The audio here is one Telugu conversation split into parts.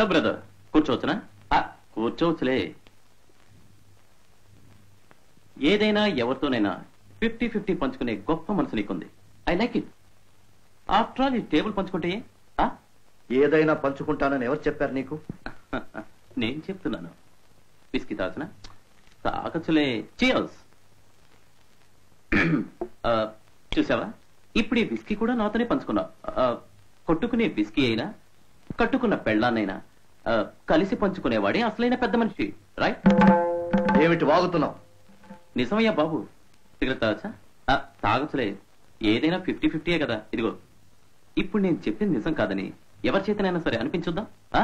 హలో బ్రదర్ కూర్చోవచ్చునా ఆ, కూర్చోవచ్చులే ఏదైనా ఎవరితోనైనా ఫిఫ్టీ ఫిఫ్టీ పంచుకునే గొప్ప మనసు నీకుంది I like it after all ఈ టేబుల్ పంచుకుంటే ఏ? ఆ? ఏదైనా పంచుకుంటానని ఎవరు చెప్పారు నీకు నేను చెప్తున్నాను విస్కీ తాగుతున్నా తాగచ్చులే చియర్స్ చూసావా ఇప్పుడు ఈ విస్కీ కూడా నాతోనే పంచుకున్నావు ఆ, కొట్టుకునే విస్కీ అయినా కట్టుకున్న పెళ్ళాన్నైనా ఆ, కలిసి పంచుకునేవాడే అసలైన పెద్ద మనిషి రైట్ ఏమిటి వాగుతున్నావు నిజమయ్యా బాబు సిగరెట్ తాగచ్చా ఆ, తాగచ్చులే ఏదైనా ఫిఫ్టీ ఫిఫ్టీయే కదా ఇదిగో ఇప్పుడు నేను చెప్పింది నిజం కాదని ఎవరి చేతనైనా సరే అనిపించుద్దాం ఆ?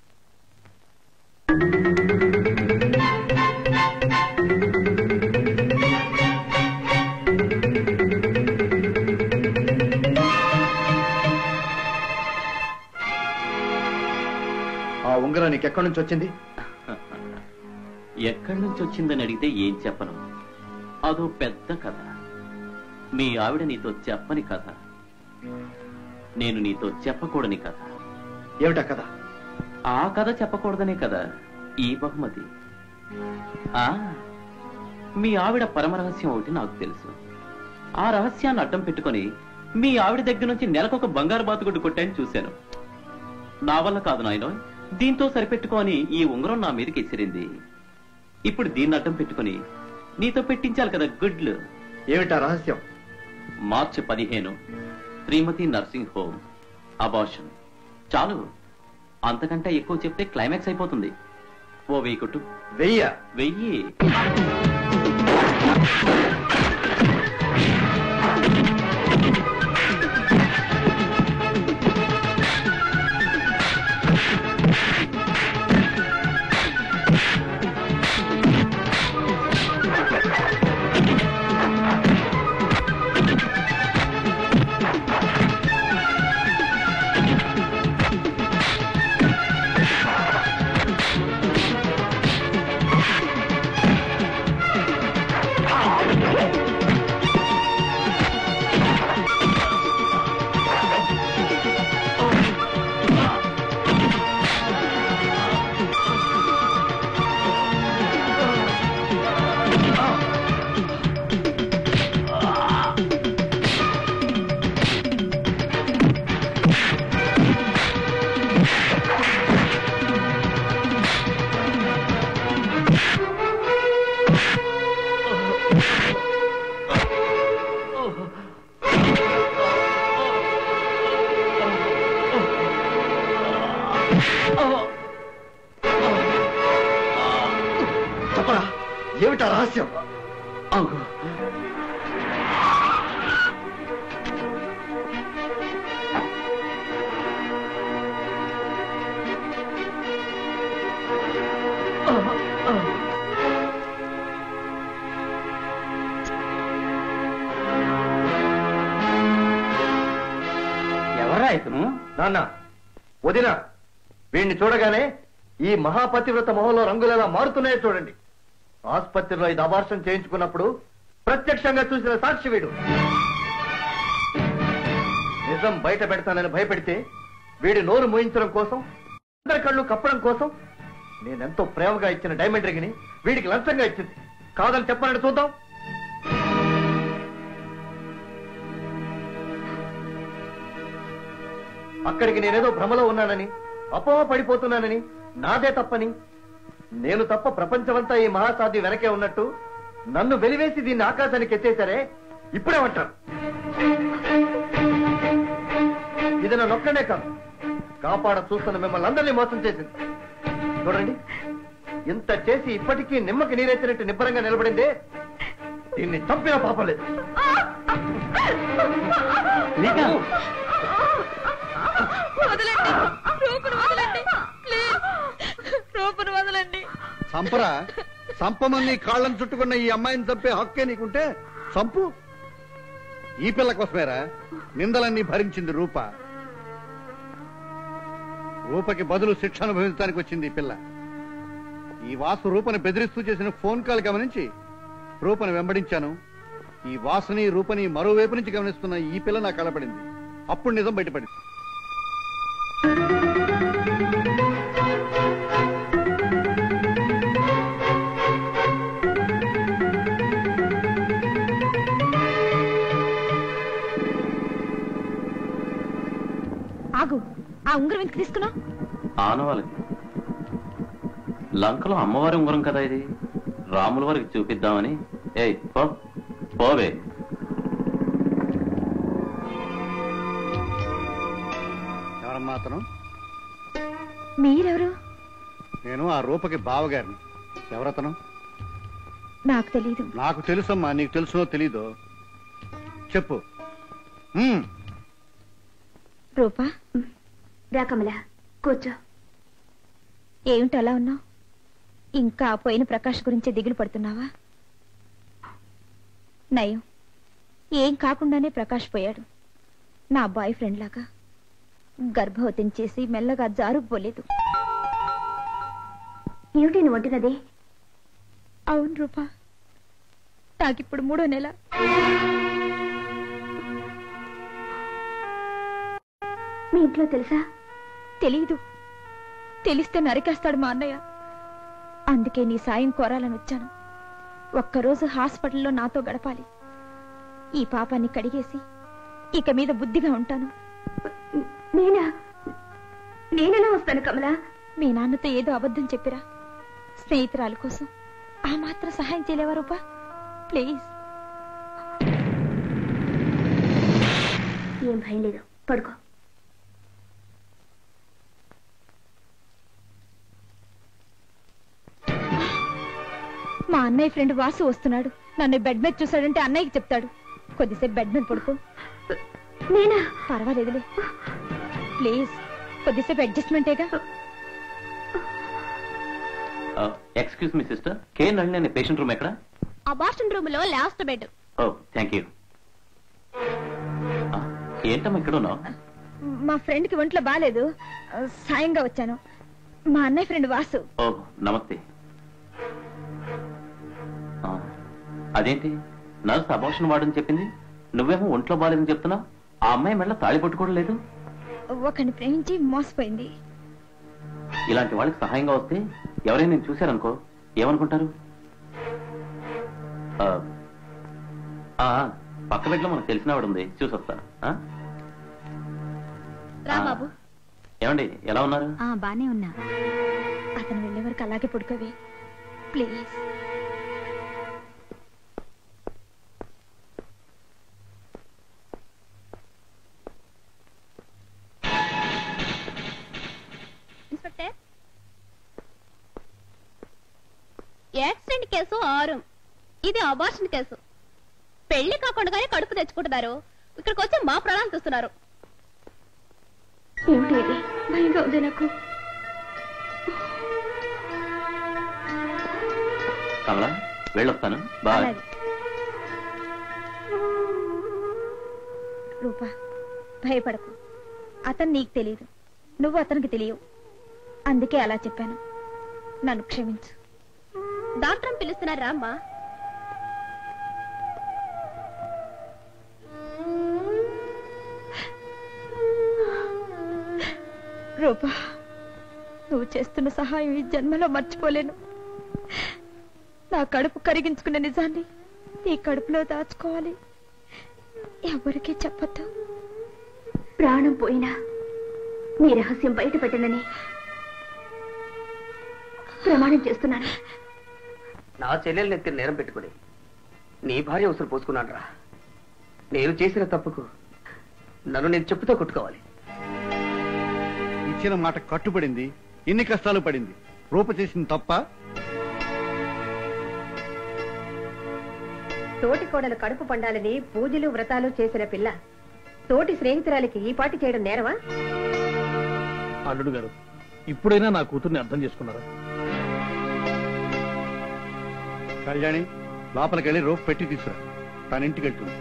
ఆ ఉంగరం నీకు ఎక్కడి నుంచి వచ్చింది ఎక్కడి నుంచి వచ్చిందని అడిగితే ఏం చెప్పను అదో పెద్ద కథ మీ ఆవిడ నీతో చెప్పని కథ నేను నీతో చెప్పకూడని కథ ఏమిటా కదా ఆ కథ చెప్పకూడదనే కదా ఈ బహుమతి ఆ మీ ఆవిడ పరమరహస్యం ఒకటి నాకు తెలుసు ఆ రహస్యాన్ని అడ్డం పెట్టుకొని మీ ఆవిడ దగ్గర నుంచి నెలకొక బంగారు బాతుగుడ్డు కొట్టాను చూశాను నా వల్ల కాదు నాయన దీంతో సరిపెట్టుకొని ఈ ఉంగరం నా మీదకి ఎసిరింది ఇప్పుడు దీన్ని అడ్డం పెట్టుకొని నీతో పెట్టించాలి కదా గుడ్లు ఏమిటా రహస్యం మార్చి పదిహేను శ్రీమతి నర్సింగ్ హోమ్ అబార్షన్ చాలు అంతకంటే ఎక్కువ చెప్తే క్లైమాక్స్ అయిపోతుంది ఓ వెయ్యి కొట్టు వెయ్య వెయ్యి చెప్పరా ఏమిటా రహస్యం అవును. ఎవరా ఇతను నాన్న వదిన వీణ్ణి చూడగానే ఈ మహాపతివ్రత మొహంలో రంగులు ఎలా మారుతున్నాయో చూడండి ఆసుపత్రిలో ఇది అబార్షన్ చేయించుకున్నప్పుడు ప్రత్యక్షంగా చూసిన సాక్షి వీడు నిజం బయట పెడతానని భయపెడితే వీడి నోరు మోయించడం కోసం అందరి కళ్ళు కప్పడం కోసం నేనెంతో ప్రేమగా ఇచ్చిన డైమండ్ రింగ్ని వీడికి లంచంగా ఇచ్చింది కాదని చెప్పనండి చూద్దాం అక్కడికి నేనేదో భ్రమలో ఉన్నానని అపోహ పడిపోతున్నానని నాదే తప్పని నేను తప్ప ప్రపంచమంతా ఈ మహాసాధ్య వెనకే ఉన్నట్టు నన్ను వెలివేసి దీన్ని ఆకాశానికి ఎత్తేశారే ఇప్పుడేమంటారు ఇది నన్ను ఒక్కనే కాదు కాపాడ చూస్తున్న మిమ్మల్ని అందరినీ మోసం చేసింది చూడండి ఇంత చేసి ఇప్పటికీ నిమ్మకి నీరెత్తినట్టు నిబ్బరంగా నిలబడిందే దీన్ని చంపిన పాపం లేదు నీకా? వదలండి రూపును వదలండి ప్లీజ్ రూపును వదలండి సంపరా సంపమని కాళ్ళని చుట్టుకున్న ఈ అమ్మాయిని చంపే హక్కే నీకుంటే సంపు ఈ పిల్ల కోసమేరా నిందలన్నీ భరించింది రూప రూపకి బదులు శిక్ష అనుభవించడానికి వచ్చింది ఈ పిల్ల ఈ వాసు రూపని బెదిరిస్తూ చేసిన ఫోన్ కాల్ గమనించి రూపని వెంబడించాను ఈ వాసుని రూపని మరోవైపు నుంచి గమనిస్తున్న ఈ పిల్ల నాకు కలపడింది అప్పుడు నిజం బయటపడింది ఆ ఉంగరం ఎందుకు తీసుకున్నావు ఆనవాళ్ళకి లంకలో అమ్మవారి ఉంగరం కదా ఇది రాముల వారికి చూపిద్దామని ఏయ్ పో పోవే ఎవరమ్మా అతను మీరెవరు నేను ఆ రూపకి బావగారిని ఎవరతను నాకు తెలీదు నాకు తెలుసమ్మా నీకు తెలుసునో తెలీదో చెప్పు ఉమ్, రూపా రా కమల కూర్చో ఏమిటి అలా ఉన్నావు ఇంకా ఆ పోయిన ప్రకాష్ గురించే దిగులు పడుతున్నావా నయం ఏం కాకుండానే ప్రకాష్ పోయాడు నా బాయ్ ఫ్రెండ్ లాగా గర్భవతిని చేసి మెల్లగా జారుకుపోలేదు ఏమిటి నువ్వు వంటున్నది అవును రూపా నాకిప్పుడు మూడో నెల మీ ఇంట్లో తెలుసా తెలీదు తెలిస్తే నరికేస్తాడు మా అన్నయ్య అందుకే నీ సాయం కోరాలని వచ్చాను ఒక్కరోజు హాస్పిటల్లో నాతో గడపాలి ఈ పాపాన్ని కడిగేసి ఇక మీద బుద్ధిగా ఉంటాను నేనా నేనెలా వస్తాను కమల మీ నాన్నతో ఏదో అబద్ధం చెప్పిరా స్నేహితురాల కోసం ఆ మాత్రం సహాయం చేయలేవా రూపా ప్లీజ్ ఏం భయం లేదు పడుకో మా అన్నయ్య ఫ్రెండ్ వాసు వస్తున్నాడు నన్ను బెడ్ మీద చూశాడంటే అన్నయ్యకి చెప్తాడు కొద్దిసేపు బెడ్ మీద పడుకో నేనా పర్వాలేదులే ప్లీజ్ కొద్దిసేపు అడ్జస్ట్మెంటేగా excuse me sister K Nalini అనే పేషెంట్ రూమ్ ఎక్కడ అబార్షన్ రూమ్ లో లాస్ట్ బెడ్ ఓ థ్యాంక్ యూ ఏంటమ్మా ఇక్కడ ఉన్నావు మా ఫ్రెండ్ కి ఒంట్లో బాగాలేదు సాయంగా వచ్చాను మా అన్నయ్య ఫ్రెండ్ వాసు ఓ నమస్తే ఆ, అదేంటి నర్స్ అబార్షన్ వాడని చెప్పింది నువ్వేమో ఒంట్లో బాగాలేదని చెప్తున్నావు ఆ అమ్మాయి మెళ్ళ తాళి పట్టుకోవడం లేదు ఒకని ప్రేమించి మోసపోయింది ఇలాంటి వాళ్ళకి సహాయంగా వస్తే ఎవరైనా నేను చూశారనుకో ఏమనుకుంటారు ఆ, ఆ, పక్క బెడ్లో మనకు తెలిసిన వాడు ఉంది చూసి వస్తాను ఆ? రా ఆ. బాబు ఏమండి ఎలా ఉన్నారు ఆ బానే ఉన్నా అతను వెళ్ళే వరకు అలాగే పడుకోవే ప్లీజ్ ఇన్స్పెక్టర్ యాక్సిడెంట్ కేసు ఆరు ఇది అబార్షన్ కేసు పెళ్లి కాకుండానే కడుపు తెచ్చుకుంటున్నారు ఇక్కడికి వచ్చి మా ప్రాణాలు చూస్తున్నారు ఏమిటి ఇది భయంగా ఉంది నాకు కమలా వెళ్ళొస్తాను బాయ్ అలాగే రూపా భయపడకు అతను నీకు తెలియదు నువ్వు అతనికి తెలియవు అందుకే అలా చెప్పాను నన్ను క్షమించు డాక్టర్ పిలుస్తున్నారా అమ్మా రూపా నువ్వు చేస్తున్న సహాయం ఈ జన్మలో మర్చిపోలేను నా కడుపు కరిగించుకున్న నిజాన్ని నీ కడుపులో దాచుకోవాలి ఎవరికీ చెప్పొద్దు ప్రాణం పోయినా నీ రహస్యం బయట పెట్టనని ప్రమాణం చేస్తున్నాను నా చెల్లెల్ని ఎత్తి నేరం పెట్టుకుని నీ భార్య ఉసురు పోసుకున్నాను రా నేను చేసిన తప్పుకు నన్ను నేను చెప్పుతో కొట్టుకోవాలి ఇచ్చిన మాట కట్టుబడింది ఇన్ని కష్టాలు పడింది రూప చేసింది తప్ప తోటి కోడలు కడుపు పండాలని పూజలు వ్రతాలు చేసిన పిల్ల తోటి స్నేహితురాలికి ఈ పాటి చేయడం నేరమా అల్లుడు గారు ఇప్పుడైనా నా కూతుర్ని అర్థం చేసుకున్నారా కళ్యాణి లోపలికి వెళ్ళి రూప్ పెట్టి తీసుకురా తన ఇంటికి వెళ్తుంది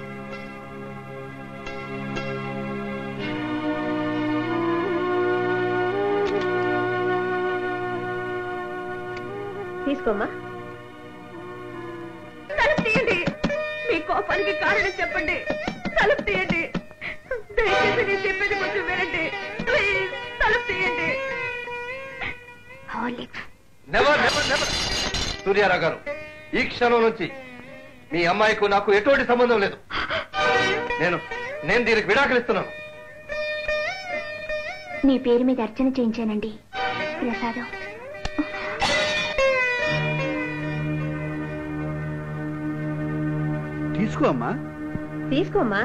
తీసుకోమ్మా తలుపు తీయండి మీ కోపానికి కారణం చెప్పండి తలుపు తీయండి దయచేసి నేను చెప్పేది కొంచెం వినండి ప్లీజ్ తలుపు తీయండి నెవర్ నెవర్ నెవర్ సూర్యారావు గారు ఈ క్షణం నుంచి మీ అమ్మాయికు నాకు ఎటువంటి సంబంధం లేదు నేను నేను దీనికి విడాకులు ఇస్తున్నాను మీ పేరు మీద అర్చన చేయించానండి ప్రసాదం తీసుకో అమ్మా తీసుకోమ్మా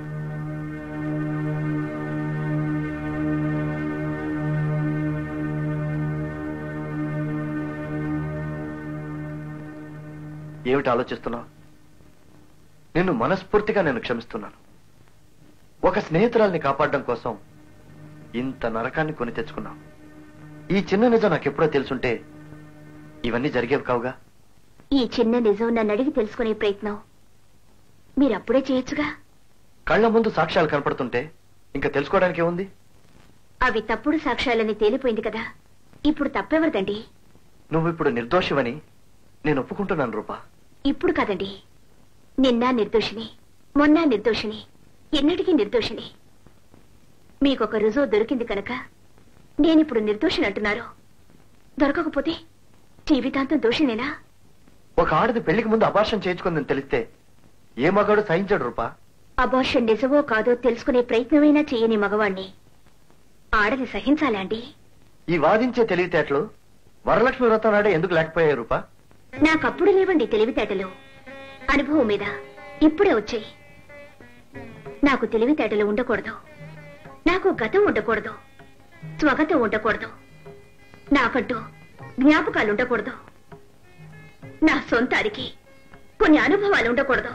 ఏమిటి ఆలోచిస్తున్నావు నిన్ను మనస్ఫూర్తిగా నేను క్షమిస్తున్నాను ఒక స్నేహితురాల్ని కాపాడడం కోసం ఇంత నరకాన్ని కొని తెచ్చుకున్నావు ఈ చిన్న నిజం నాకు ఎప్పుడో తెలుసుంటే ఇవన్నీ జరిగేవి కావుగా ఈ చిన్న నిజం నన్ను అడిగి తెలుసుకునే ప్రయత్నం మీరు అప్పుడే చేయొచ్చుగా కళ్ళ ముందు సాక్ష్యాలు కనపడుతుంటే ఇంకా తెలుసుకోవడానికి ఏముంది అవి తప్పుడు సాక్ష్యాలని తేలిపోయింది కదా ఇప్పుడు తప్పెవరిదండి నువ్వు ఇప్పుడు నిర్దోషివని నేను ఒప్పుకుంటున్నాను రూపా ఇప్పుడు కాదండి నిన్న నిర్దోషిని మొన్న నిర్దోషిని ఎన్నటికీ నిర్దోషిని మీకొక రుజువు దొరికింది కనుక నేనిప్పుడు నిర్దోషిని అంటున్నారు దొరకకపోతే జీవితాంతం దోషినేనా ఒక ఆడది పెళ్లికి ముందు అభాషం చేయించుకుందని తెలిస్తే ఏ మగాడు సహించాడు రూపా అబార్షన్ నిజమో కాదో తెలుసుకునే ప్రయత్నమైనా చేయని మగవాణ్ణి ఆడది సహించాలా అండి ఈ వాదించే తెలివితేటలు వరలక్ష్మి వ్రతం నాడే ఎందుకు లేకపోయాయి రూపా నాకప్పుడు లేవండి తెలివితేటలు అనుభవం మీద ఇప్పుడే వచ్చాయి నాకు తెలివితేటలు ఉండకూడదు నాకు గతం ఉండకూడదు స్వగతం ఉండకూడదు నాకంటూ జ్ఞాపకాలు ఉండకూడదు నా సొంతానికి కొన్ని అనుభవాలు ఉండకూడదు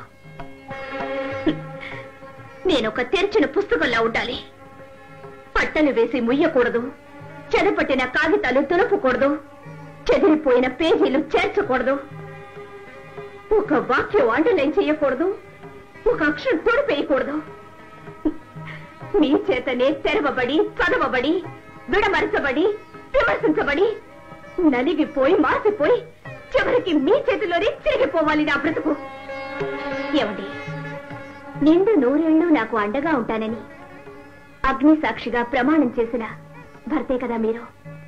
నేనొక తెరిచిన పుస్తకంలా ఉండాలి పట్టలు వేసి ముయ్యకూడదు చెదపట్టిన కాగితాలు తులపకూడదు చెదిరిపోయిన పేజీలు చేర్చకూడదు ఒక వాక్యం అండర్లైన్ చేయకూడదు ఒక అక్షరం తొడిపేయకూడదు మీ చేతనే తెరవబడి చదవబడి విడమరచబడి విమర్శించబడి నలిగిపోయి మాసిపోయి చివరికి మీ చేతిలోనే తిరిగిపోవాలి నా బ్రతుకు ఏమండి నిండు నూరేళ్లు నాకు అండగా ఉంటానని అగ్ని సాక్షిగా ప్రమాణం చేసిన భర్తే కదా మీరు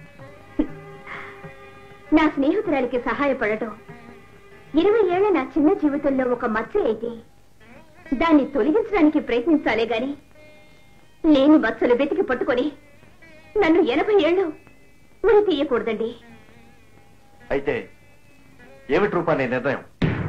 నా స్నేహితురాలికి సహాయపడటం ఇరవై ఏళ్ల నా చిన్న జీవితంలో ఒక మచ్చ అయితే దాన్ని తొలగించడానికి ప్రయత్నించాలే గాని లేని మచ్చలు వెతికి పట్టుకొని నన్ను ఎనభై ఏళ్ళు ఉరి తీయకూడదండి అయితే ఏమిటి రూపా నీ నిర్ణయం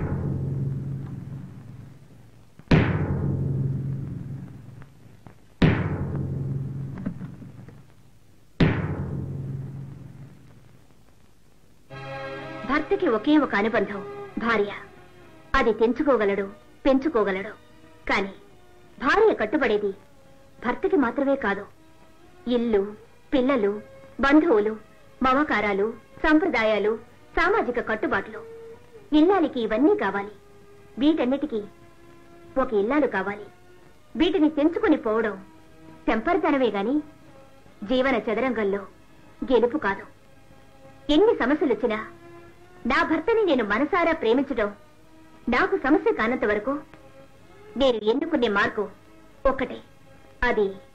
భర్తకి ఒకే ఒక అనుబంధం భార్య అది తెంచుకోగలడు పెంచుకోగలడు కాని భార్య కట్టుబడేది భర్తకి మాత్రమే కాదు ఇల్లు పిల్లలు బంధువులు మమకారాలు సంప్రదాయాలు సామాజిక కట్టుబాట్లు ఇల్లాలికి ఇవన్నీ కావాలి వీటన్నిటికీ ఒక ఇల్లాలు కావాలి వీటిని తెంచుకుని పోవడం తెంపరితనమే గాని జీవన చదరంగంలో గెలుపు కాదు ఎన్ని సమస్యలు వచ్చినా నా భర్తని నేను మనసారా ప్రేమించడం నాకు సమస్య కానంత వరకు నేను ఎన్నుకునే మార్గం ఒక్కటే అది